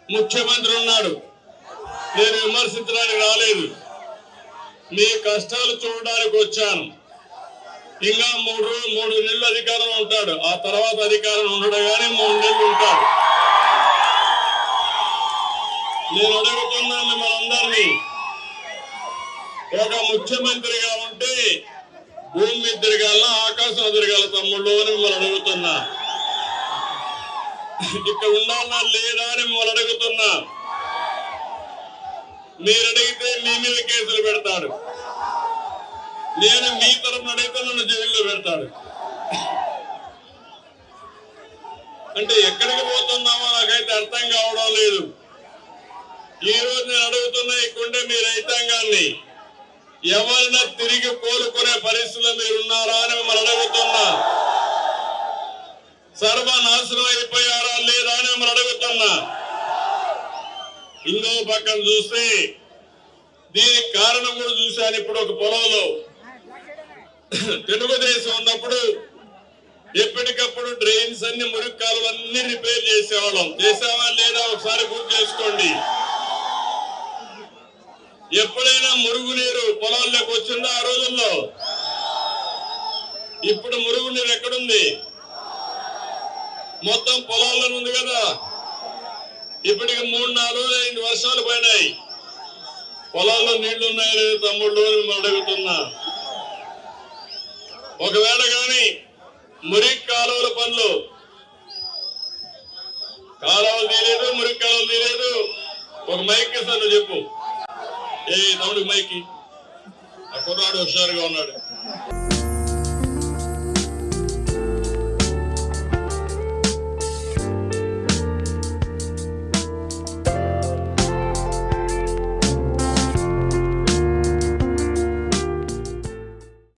ముఖ్యమంత్రి ఉన్నాడు నేను విమర్శించడానికి రాలేదు మీ కష్టాలు చూడడానికి వచ్చాను ఇంకా మూడు రోజులు మూడు నెలలు అధికారం ఉంటాడు ఆ తర్వాత అధికారం ఉండడు కానీ మూడు నెలలు ఉంటాడు నేను అడుగుతున్నా మిమ్మల్ని అందరినీ ఒక ముఖ్యమంత్రిగా ఉంటే భూమి మీద తిరగాల ఆకాశం తిరగాల తమ్ముళ్ళు అని మిమ్మల్ని అడుగుతున్నా ఇక్కడ ఉండాలన్నా లేదా అని మిమ్మల్ని అడుగుతున్నా మీరు అడిగితే మీ మీద కేసులు పెడతాడు నేను మీ తరఫున అడిగితే నన్ను జైల్లో పెడతాడు అంటే ఎక్కడికి పోతున్నామో నాకైతే అర్థం కావడం లేదు ఈ రోజు నేను అడుగుతున్న ఇక్కడే మీ రైతాంగాన్ని ఎవరైనా తిరిగి కోలుకునే పరిస్థితిలో మీరు ఉన్నారా అని మిమ్మల్ని అడుగుతున్నా సర్వనాశనం అయిపోయారా లేదా అని మిమ్మల్ని అడుగుతున్నా ఇంకో పక్కన చూస్తే దీనికి కారణం కూడా చూశాను ఇప్పుడు ఒక పొలంలో తెలుగుదేశం ఉన్నప్పుడు ఎప్పటికప్పుడు డ్రైన్స్ అన్ని మురికి కాలువలన్నీ రిపేర్ చేసేవాళ్ళం చేసావా లేదా ఒకసారి గుర్తు చేసుకోండి ఎప్పుడైనా మురుగునీరు పొలాల్లోకి వచ్చిందా ఆ రోజుల్లో ఇప్పుడు మురుగునీరు ఎక్కడుంది మొత్తం పొలాల్లో ఉంది కదా ఇప్పటికి మూడు నాలుగు రోజులు ఐదు వర్షాలు పోయినాయి పొలాల్లో నీళ్లు ఉన్నాయో లేదో తమ్ముళ్ళు అని మిమ్మల్ని అడుగుతున్నా ఒకవేళ కానీ మురికి కాలువల పనులు కాలువలు తీయలేదు మురికి కాలువలు తీయలేదు ఒక మైక్ ఇస్తాను నువ్వు చెప్పు ఏ తమ్ముడు మైకి ఆ కుర్రాడు హుషారుగా ఉన్నాడు